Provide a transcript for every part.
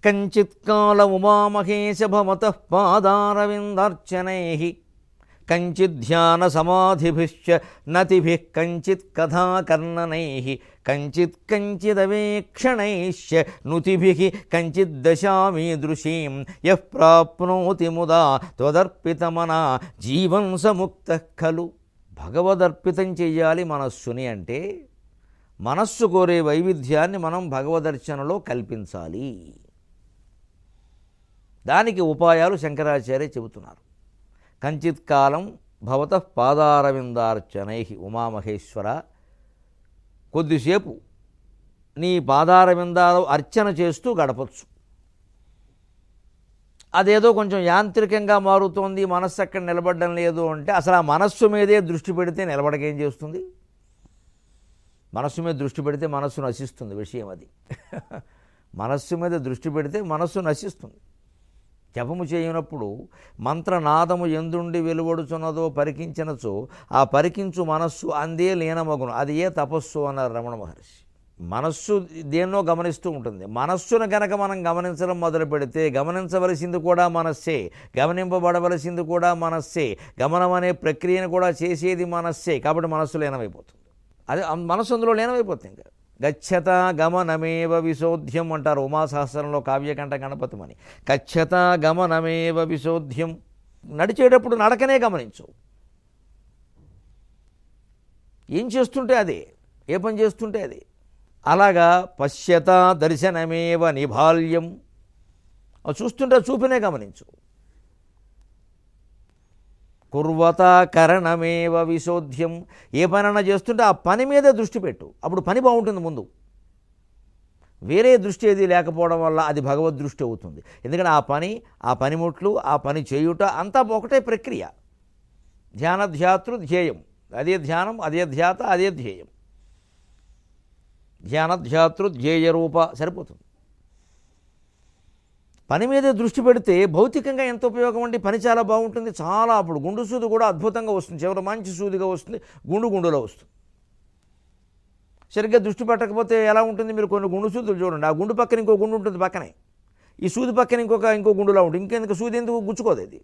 కంచిత్కాల ఉమామహేశ భవత పాదారవిందార్చనై కంచిధ్యాన సమాధిభిశ్చ నతిభిః కంచిత్ కథాకర్ణనై కంచిత్ కంచిదవేక్షణైశ్చ నుతిభిః కంచిద్ దశామీదృశీం యః ప్రాప్నోతి ముదా త్వదర్పితమనా జీవం సముక్త ఖలు భగవదర్పితం చెయ్యాలి మనస్సుని అంటే మనస్సు కోరే వైవిధ్యాన్ని మనం భగవదర్శనలో కల్పించాలి దానికి ఉపాయాలు శంకరాచార్య చెబుతున్నారు కంచిత్ కాలం భవత పాదారవిందార్చనై ఉమామహేశ్వర కొద్దిసేపు నీ పాదారవిందాలు అర్చన చేస్తూ గడపచ్చు అదేదో కొంచెం యాంత్రికంగా మారుతోంది మనస్సు అక్కడ నిలబడడం లేదు అంటే అసలు ఆ మనస్సు మీదే దృష్టి పెడితే నిలబడకేం చేస్తుంది మనస్సు మీద దృష్టి పెడితే మనస్సు నశిస్తుంది విషయం అది మనస్సు మీద దృష్టి పెడితే మనస్సు నశిస్తుంది జపము చేయనప్పుడు మంత్రనాదము ఎందుండి వెలువడుచున్నదో పరికించినచో ఆ పరికించు మనస్సు అందే లీనమగును అది ఏ తపస్సు అన్నారు రమణ మహర్షి మనస్సు దేన్నో గమనిస్తూ ఉంటుంది మనస్సును గనక మనం గమనించడం మొదలు పెడితే గమనించవలసింది కూడా మనస్సే గమనింపబడవలసింది కూడా మనస్సే గమనం అనే ప్రక్రియను కూడా చేసేది మనస్సే కాబట్టి మనస్సు లీనమైపోతుంది అదే ఆ మనస్సు అందులో లీనమైపోతుంది ఇంకా గచ్చత గమనమేవ విశోధ్యం అంటారు ఉమాసహస్రంలో కావ్యకంఠ గణపతిమని గచ్చత గమనమేవ విశోధ్యం నడిచేటప్పుడు నడకనే గమనించు ఏం చేస్తుంటే అదే ఏ పని చేస్తుంటే అదే అలాగా పశ్యత దర్శనమేవ నిభాల్యం అది చూస్తుంటే చూపినే గమనించు కుర్వత కరణమేవ విశోధ్యం ఏ పనైనా చేస్తుంటే ఆ పని మీదే దృష్టి పెట్టు అప్పుడు పని బాగుంటుంది ముందు వేరే దృష్టి ఏది లేకపోవడం వల్ల అది భగవద్ దృష్టి అవుతుంది ఎందుకంటే ఆ పని ఆ పనిముట్లు ఆ పని చేయుట అంతా ఒకటే ప్రక్రియ ధ్యానధ్యాతృ ధ్యేయం అదే ధ్యానం అదే ధ్యాత అదే ధ్యేయం ధ్యానధ్యాతృ ధ్యేయ రూప సరిపోతుంది పని మీదే దృష్టి పెడితే భౌతికంగా ఎంత ఉపయోగం అండి పని చాలా బాగుంటుంది చాలా అప్పుడు గుండు సూది కూడా అద్భుతంగా వస్తుంది చివరి మంచి సూదిగా వస్తుంది గుండు గుండులో వస్తుంది సరిగ్గా దృష్టి పెట్టకపోతే ఎలా ఉంటుంది మీరు కొన్ని గుండు సూదులు చూడండి ఆ గుండు పక్కన ఇంకో గుండు ఉంటుంది పక్కనే ఈ సూది పక్కన ఇంకొక ఇంకో గుండులా ఉంటుంది ఇంకెందుకు సూది ఎందుకు గుచ్చుకోదు అది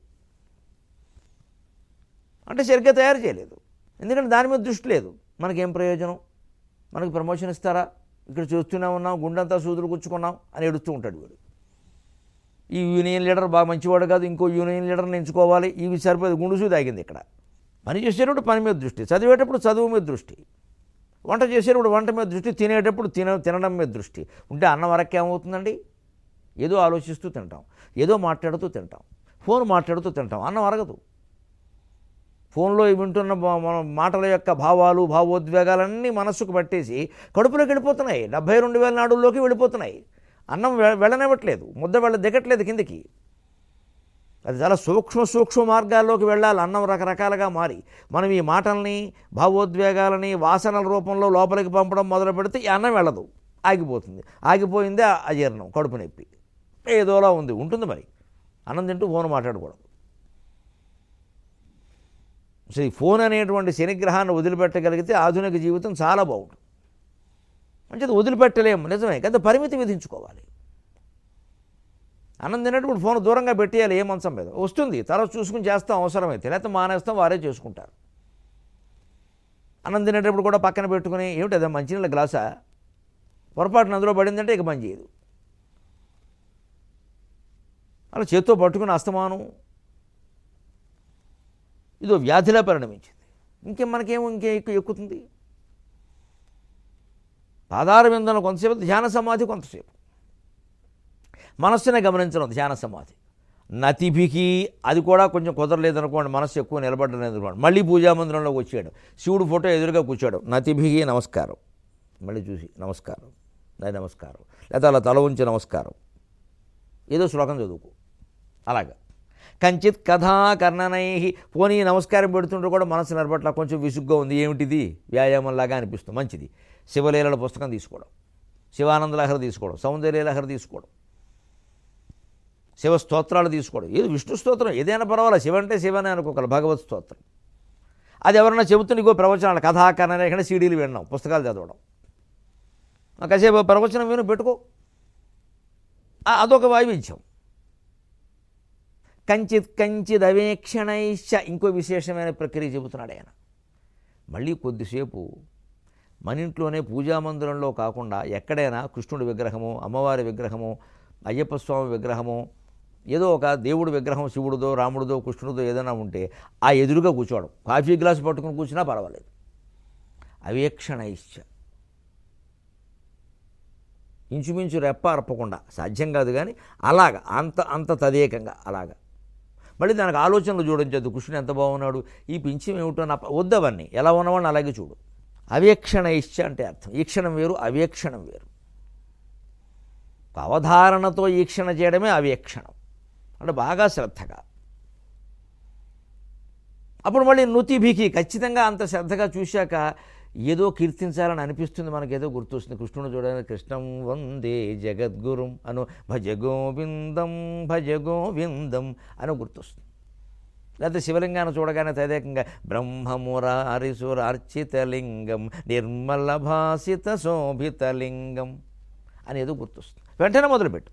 అంటే సరిగ్గా తయారు చేయలేదు ఎందుకంటే దాని మీద దృష్టి లేదు మనకేం ప్రయోజనం మనకు ప్రమోషన్ ఇస్తారా ఇక్కడ చూస్తూనే ఉన్నాం గుండంతా సూదులు గుచ్చుకున్నాం అని ఏడుస్తూ ఉంటాడు వీడు ఈ యూనియన్ లీడర్ బాగా మంచివాడు కాదు ఇంకో యూనియన్ లీడర్ని ఎంచుకోవాలి ఇవి సరిపోదు గుండుసు తాగింది ఇక్కడ పని చేసేటప్పుడు పని మీద దృష్టి చదివేటప్పుడు చదువు మీద దృష్టి వంట చేసేటప్పుడు వంట మీద దృష్టి తినేటప్పుడు తిన తినడం మీద దృష్టి ఉంటే అన్నం వరకు ఏమవుతుందండి ఏదో ఆలోచిస్తూ తింటాం ఏదో మాట్లాడుతూ తింటాం ఫోన్ మాట్లాడుతూ తింటాం అన్నం అరగదు ఫోన్లో వింటున్న బా- మన మాటల యొక్క భావాలు భావోద్వేగాలన్నీ మనస్సుకు పట్టేసి కడుపులోకి వెళ్ళిపోతున్నాయి డెబ్బై రెండు వేల నాడుల్లోకి వెళ్ళిపోతున్నాయి అన్నం వె- వెళ్ళనివ్వట్లేదు ముద్ద వెళ్ళ దిగట్లేదు కిందికి అది చాలా సూక్ష్మ సూక్ష్మ మార్గాల్లోకి వెళ్ళాలి అన్నం రకరకాలుగా మారి మనం ఈ మాటల్ని భావోద్వేగాలని వాసనల రూపంలో లోపలికి పంపడం మొదలు పెడితే ఈ అన్నం వెళ్ళదు ఆగిపోతుంది ఆగిపోయిందే అజీర్ణం కడుపు నొప్పి ఏదోలా ఉంది ఉంటుంది మరి అన్నం తింటూ ఫోన్ మాట్లాడకూడదు సో ఈ ఫోన్ అనేటువంటి శనిగ్రహాన్ని వదిలిపెట్టగలిగితే ఆధునిక జీవితం చాలా బాగుంటుంది మంచిది వదిలిపెట్టలేము నిజమే కదా పరిమితి విధించుకోవాలి అన్నం తినేటప్పుడు ఫోన్ దూరంగా పెట్టేయాలి ఏ మంచం మీద వస్తుంది తర్వాత చూసుకుని చేస్తాం అవసరమైతే లేకపోతే మానేస్తాం వారే చేసుకుంటారు అన్నం తినేటప్పుడు కూడా పక్కన పెట్టుకుని ఏమిటి అదే మంచినీళ్ళ గ్లాసా పొరపాటున అందులో పడిందంటే ఇక పని చేయదు అలా చేత్తో పట్టుకుని అస్తమానం ఇదో వ్యాధిలా పరిణమించింది ఇంకేం మనకేమో ఇంకే ఎక్కువ ఎక్కుతుంది పాదార విందన కొంతసేపు ధ్యాన సమాధి కొంతసేపు మనస్సునే గమనించడం ధ్యాన సమాధి నతిభికి అది కూడా కొంచెం కుదరలేదనుకోండి మనస్సు ఎక్కువ నిలబడలేదు అనుకోండి మళ్ళీ పూజా మందిరంలోకి వచ్చాడు శివుడు ఫోటో ఎదురుగా కూర్చోడు నతిభికి నమస్కారం మళ్ళీ చూసి నమస్కారం నది నమస్కారం లేదా అలా తల ఉంచి నమస్కారం ఏదో శ్లోకం చదువుకో అలాగా కంచిత్ కథా కర్ణనై పోనీ నమస్కారం పెడుతుంటే కూడా మనసు నిలబట్ల కొంచెం విసుగ్గా ఉంది ఏమిటిది వ్యాయామంలాగా అనిపిస్తుంది మంచిది శివలీలల పుస్తకం తీసుకోవడం శివానంద లహరి తీసుకోవడం సౌందర్య లహరి తీసుకోవడం శివ స్తోత్రాలు తీసుకోవడం ఏది విష్ణు స్తోత్రం ఏదైనా పర్వాలేదు శివ అంటే శివనే అనుకోగల భగవత్ స్తోత్రం అది ఎవరన్నా చెబుతున్న ఇంకో ప్రవచనాలు కథా కర్ణనే ఇక్కడ సీడీలు వినడం పుస్తకాలు చదవడం ఆ కాసేపు ప్రవచనం విను పెట్టుకో ఆ- అదొక వైవిధ్యం కంచిత్ కంచిద్ అవేక్షణైశ్చ ఇంకో విశేషమైన ప్రక్రియ చెబుతున్నాడు ఆయన మళ్ళీ కొద్దిసేపు మన ఇంట్లోనే పూజా మందిరంలో కాకుండా ఎక్కడైనా కృష్ణుడి విగ్రహము అమ్మవారి విగ్రహము అయ్యప్ప స్వామి విగ్రహము ఏదో ఒక దేవుడి విగ్రహం శివుడిదో రాముడిదో కృష్ణుడిదో ఏదైనా ఉంటే ఆ ఎదురుగా కూర్చోవడం కాఫీ గ్లాస్ పట్టుకుని కూర్చున్నా పర్వాలేదు అవేక్షణ ఇచ్చ ఇంచుమించు రెప్ప అరపకుండా సాధ్యం కాదు కానీ అలాగ అంత అంత తదేకంగా అలాగా మళ్ళీ దానికి ఆలోచనలు చూడించద్దు కృష్ణుడు ఎంత బాగున్నాడు ఈ పింఛం ఏమిటో నా వద్దవన్నీ ఎలా ఉన్నవాడిని అలాగే చూడు అవేక్షణ ఇచ్చ అంటే అర్థం ఈక్షణం వేరు అవేక్షణం వేరు అవధారణతో ఈక్షణ చేయడమే అవేక్షణం అంటే బాగా శ్రద్ధగా అప్పుడు మళ్ళీ నుతిభికి ఖచ్చితంగా అంత శ్రద్ధగా చూశాక ఏదో కీర్తించాలని అనిపిస్తుంది మనకేదో గుర్తొస్తుంది కృష్ణుడు చూడని కృష్ణం వందే జగద్గురుం అను భజ గోవిందం భజ గోవిందం అని గుర్తొస్తుంది లేకపోతే శివలింగాన్ని చూడగానే తదేకంగా బ్రహ్మమురారిసురార్చితలింగం నిర్మల భాసిత శోభితలింగం అని ఏదో గుర్తొస్తుంది వెంటనే మొదలుపెట్టు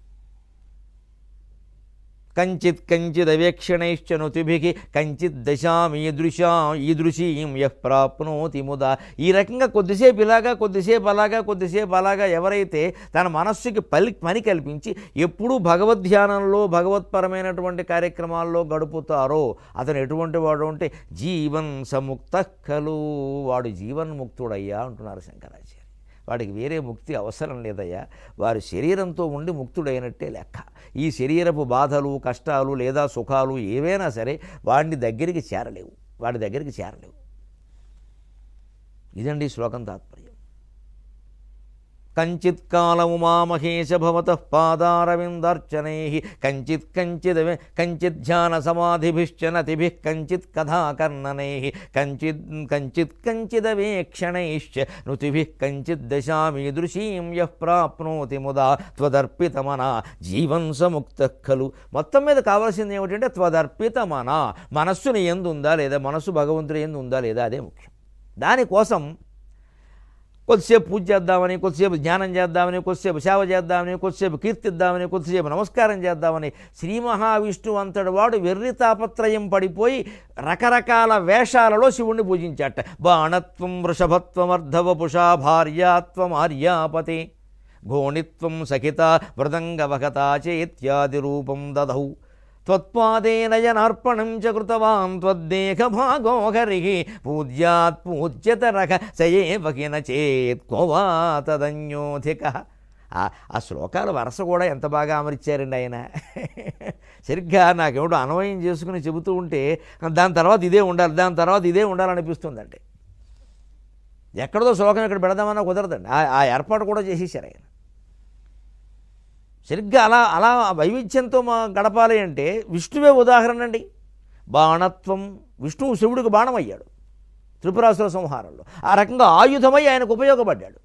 కంచిత్ కంచిద్ అవేక్షణైశ్చ నుతిభికి కంచిత్ దశాం ఈదృశా ఈదృశీం యః ప్రాప్నోతి ముదా ఈ రకంగా కొద్దిసేపు ఇలాగా కొద్దిసేపు అలాగా కొద్దిసేపు అలాగా ఎవరైతే తన మనస్సుకి పలి పని కల్పించి ఎప్పుడూ భగవద్ధ్యానంలో భగవత్పరమైనటువంటి కార్యక్రమాల్లో గడుపుతారో అతను ఎటువంటి వాడు అంటే జీవన్ సముక్త ఖలు వాడు జీవన్ముక్తుడయ్యా అంటున్నారు శంకరాచార్య వాడికి వేరే ముక్తి అవసరం లేదయ్యా వారి శరీరంతో ఉండి ముక్తుడైనట్టే లెక్క ఈ శరీరపు బాధలు కష్టాలు లేదా సుఖాలు ఏవైనా సరే వాడిని దగ్గరికి చేరలేవు వాడి దగ్గరికి చేరలేవు ఇదండి ఈ శ్లోకం తాత్పర్యం కంచిత్ కాలము మా మహేశ భవత పాదారవిందార్చనై కంచిత్ కంచిద్ కంచిత్ ధ్యాన సమాధిభిశ్చ నతిభి కంచిత్ కథాకర్ణనై కంచిత్ కంచిత్ కంచిదవేక్షణైశ్చ నుతిభి కంచిత్ దశామీదృశీం యః ప్రాప్నోతి ముదా త్వదర్పితమన జీవన్ సముక్త ఖలు మొత్తం మీద కావాల్సింది ఏమిటంటే త్వదర్పితమన మనస్సుని ఎందు ఉందా లేదా మనస్సు భగవంతుని ఎందు ఉందా లేదా అదే ముఖ్యం దానికోసం కొద్దిసేపు పూజ చేద్దామని కొద్దిసేపు ధ్యానం చేద్దామని కొద్దిసేపు సేవ చేద్దామని కొద్దిసేపు కీర్తిద్దామని కొద్దిసేపు నమస్కారం చేద్దామని శ్రీ మహావిష్ణువు అంతటి వాడు వెర్రి తాపత్రయం పడిపోయి రకరకాల వేషాలలో శివుణ్ణి పూజించాట బాణత్వం వృషభత్వం అర్ధవపుషా భార్యాత్వం ఆర్యాపతే ఘోణిత్వం సఖిత మృదంగవగత చేత్యాది రూపం దదౌ త్వత్పాదేన జనార్పణం చ కృతవాన్ త్వద్దేహభాగో హరిః పూజ్యాత్ పూజ్యతరః సయేవ కిన చేత్ కోవా తదన్యోధిక ఆ శ్లోకాల వరస కూడా ఎంత బాగా అమరిచ్చారండి ఆయన సరిగ్గా నాకేమిటో అన్వయం చేసుకుని చెబుతూ ఉంటే దాని తర్వాత ఇదే ఉండాలి దాని తర్వాత ఇదే ఉండాలనిపిస్తుందండి ఎక్కడదో శ్లోకం ఇక్కడ పెడదామన్నా కుదరదండి ఆ- ఆ ఏర్పాటు కూడా చేసేసారు ఆయన సరిగ్గా అలా అలా వైవిధ్యంతో మా గడపాలి అంటే విష్ణువే ఉదాహరణ అండి బాణత్వం విష్ణువు శివుడికి బాణం అయ్యాడు త్రిపురాసుర సంహారంలో ఆ రకంగా ఆయుధమై ఆయనకు ఉపయోగపడ్డాడు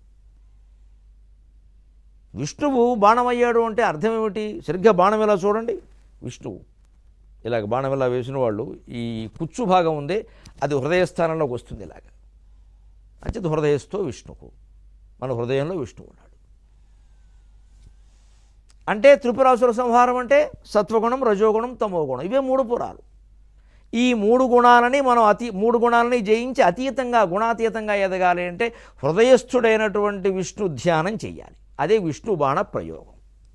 విష్ణువు బాణం అయ్యాడు అంటే అర్థం ఏమిటి సరిగ్గా బాణం ఇలా చూడండి విష్ణువు ఇలాగ బాణం ఇలా వేసిన వాళ్ళు ఈ కుచ్చు భాగం ఉంది అది హృదయస్థానంలోకి వస్తుంది ఇలాగ అంచేది హృదయస్థో విష్ణువు మన హృదయంలో విష్ణువు ఉన్నాడు అంటే త్రిపురాసుర సంహారం అంటే సత్వగుణం రజోగుణం తమోగుణం ఇవే మూడు పురాలు ఈ మూడు గుణాలని మనం అతి మూడు గుణాలని జయించి అతీతంగా గుణాతీతంగా ఎదగాలి అంటే హృదయస్థుడైనటువంటి విష్ణు ధ్యానం చెయ్యాలి అదే విష్ణు బాణ ప్రయోగం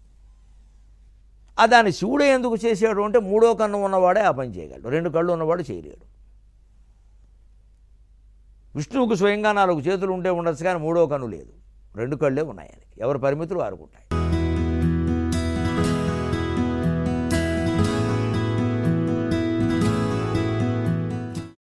ఆ దాన్ని శివుడే ఎందుకు చేసాడు అంటే మూడో కన్ను ఉన్నవాడే ఆ పని చేయగలడు రెండు కళ్ళు ఉన్నవాడు చేయలేడు విష్ణువుకు స్వయంగా నాలుగు చేతులు ఉంటే ఉండొచ్చు కానీ మూడో కన్ను లేదు రెండు కళ్ళే ఉన్నాయి ఆయనకి ఎవరి పరిమితులు వారుకుంటాయి